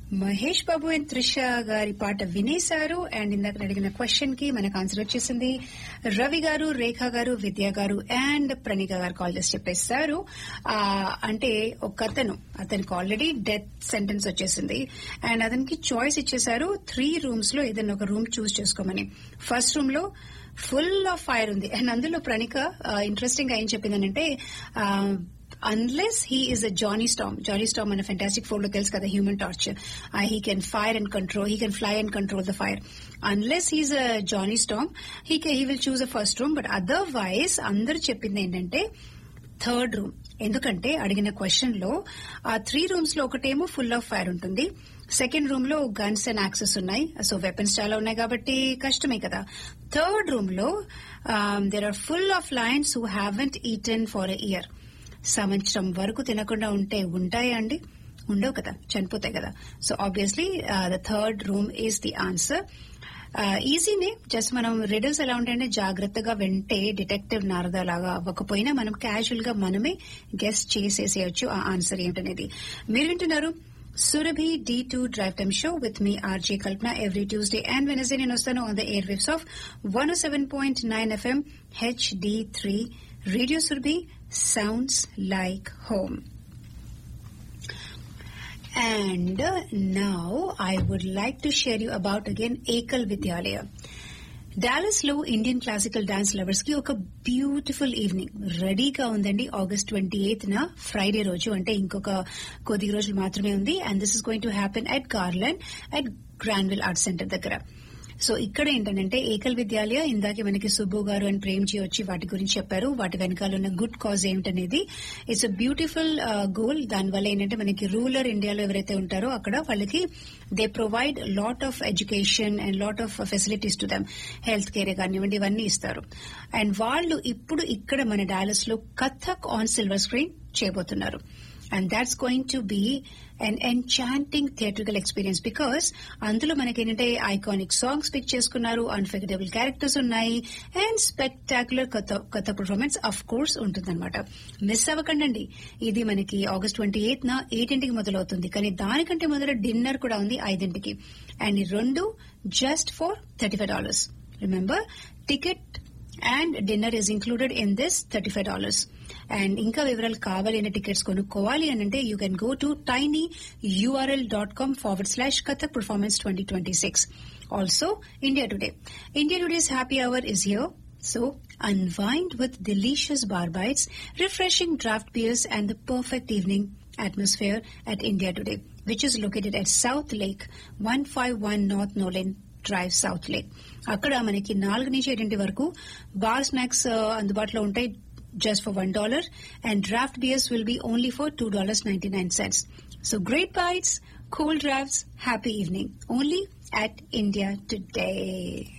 మహేష్ బాబు and Trisha గారి పాట వినేశారు and ఇందాక అడిగిన క్వశ్చన్ కి మనకు ఆన్సర్ వచ్చేసింది రవి గారు రేఖ గారు విద్య గారు అండ్ ప్రణిక గారు కాల్ చేసి చెప్పేశారు ఆ, అంటే ఒక అతను అతనికి ఆల్రెడీ డెత్ సెంటెన్స్ వచ్చేసింది అండ్ అతనికి చాయిస్ ఇచ్చేశారు త్రీ రూమ్స్ లో ఏదైనా ఒక రూమ్ చూస్ చేసుకోమని ఫస్ట్ రూమ్ లో ఫుల్ ఆఫ్ ఫైర్ ఉంది అండ్ అందులో ప్రణిక ఇంట్రెస్టింగ్ గా ఏం చెప్పిందనంటే unless he is a Johnny Storm Johnny Storm అనే ఫెంటాస్టిక్ ఫోర్ లో తెలుసు కదా human torch he can fire and control he can fly and control the fire unless he's a Johnny Storm he he will choose a first room but otherwise అందరూ చెప్పింది ఏంటంటే third room ఎందుకంటే అడిగిన question లో ఆ three rooms లో ఒకటేమో full of fire ఉంటుంది సెకండ్ రూమ్ లో గన్స్ అండ్ యాక్సెస్ ఉన్నాయి సో వెపన్స్ చాలా ఉన్నాయి కాబట్టి కష్టమే కదా థర్డ్ రూమ్ లో there are full of lions who haven't eaten for a year సంవత్సరం వరకు తినకుండా ఉంటే ఉంటాయా అండి ఉండవు కదా చనిపోతాయి కదా so obviously the third room is the answer ఈజీనే జస్ట్ మనం రిడల్స్ ఎలా ఉంటాయంటే జాగ్రత్తగా వింటే డిటెక్టివ్ నారద లాగా అవ్వకపోయినా మనం క్యాజువల్ గా మనమే గెస్ట్ చేసేసేయచ్చు ఆ ఆన్సర్ ఏంటనేది మీరు వింటున్నారు Surabhi D two drive time show with me RJ Kalpana every Tuesday and Wednesday నేను వస్తాను on the air waves of one seven point nine FM H D three radio Surabhi sounds like home And uh, now I would like to share you about again Ekal Vidyalaya. Dallas లో Indian classical dance lovers కి ఒక beautiful evening రెడీగా ఉందండి August twenty eighth న Friday రోజు అంటే ఇంకొక కొద్ది రోజులు మాత్రమే ఉంది and this is going to happen at Garland at Grandville art center దగ్గర సో ఇక్కడ ఏంటంటే ఏకల్ విద్యాలయ ఇందాకే మనకి సుబ్బు గారు అండ్ ప్రేమ్జీ వచ్చి వాటి గురించి చెప్పారు వాటి వెనకాల ఉన్న గుడ్ కాజ్ ఏమిటనేది ఇట్స్ అ బ్యూటిఫుల్ గోల్ దానివల్ల ఏంటంటే మనకి రూరల్ ఇండియాలో ఎవరైతే ఉంటారో అక్కడ వాళ్ళకి they provide lot of education and lot of facilities to them health care కానివ్వండి ఇవన్నీ ఇస్తారు అండ్ వాళ్ళు ఇప్పుడు ఇక్కడ మన డాలస్ లో కథక్ ఆన్ సిల్వర్ స్క్రీన్ చేయబోతున్నారు and that's going to be an enchanting theatrical experience because అందులో మనకి ఏంటంటే ఐకానిక్ సాంగ్స్ పిక్ చేసుకున్నారు అన్ఫర్గెటబుల్ క్యారెక్టర్స్ ఉన్నాయి అండ్ స్పెక్టాక్యులర్ కొత్త కొత్త పర్ఫార్మెన్స్ అఫ్ కోర్స్ ఉంటుందన్నమాట మిస్ అవ్వకండి ఇది మనకి ఆగస్ట్ ట్వంటీ ఎయిత్ న ఎయిటింటికి మొదలవుతుంది కానీ దానికంటే మొదలు డిన్నర్ కూడా ఉంది ఐదింటికి అండ్ ఈ రెండు just for thirty five dollars remember ticket and dinner is included in this thirty five dollars and ఇంకా వివరాలు కావాలి అనే టికెట్స్ కొనుక్కోవాలి అని అంటే you can go to tiny URL dot com forward slash Kathak performance twenty twenty six also India today India today's happy hour is here So, unwind with delicious bar bites, refreshing draft beers, and the perfect evening atmosphere at India Today, which is located at South Lake, 151 North Nolan drive south lake అక్కడ మనకి నాలుగు నుంచి ఏడింటి వరకు bar snacks అందుబాటులో ఉంటాయి just for one dollar and draft beers will be only for two dollars ninety nine cents. So great bites, cool drafts, happy evening. Only at India today.